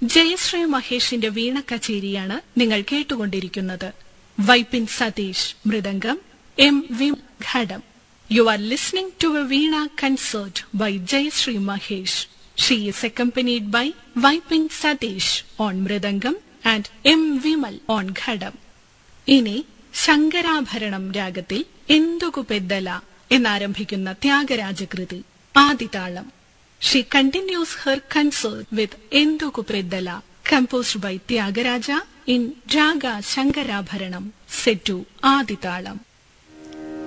ജയശ്രീ മഹേഷിന്റെ വീണ കച്ചേരിയാണ് നിങ്ങൾ കേട്ടുകൊണ്ടിരിക്കുന്നത് വൈപ്പിൻ സതീഷ് മൃദംഗം എം വി ഘടം you are listening to a veena concert by Jayashree Mahesh she is accompanied by Vypin Satheesh on mridangam and M Vimal on ghatam ഇനി ശങ്കരാഭരണം രാഗത്തിൽ എന്തുകു പെദ്ദല എന്നാരംഭിക്കുന്ന ത്യാഗരാജകൃതി ആദിതാളം she continues her concert with Endukku Peddala composed by Tyagaraja in raga Shankarabharanam set ആദിതാളം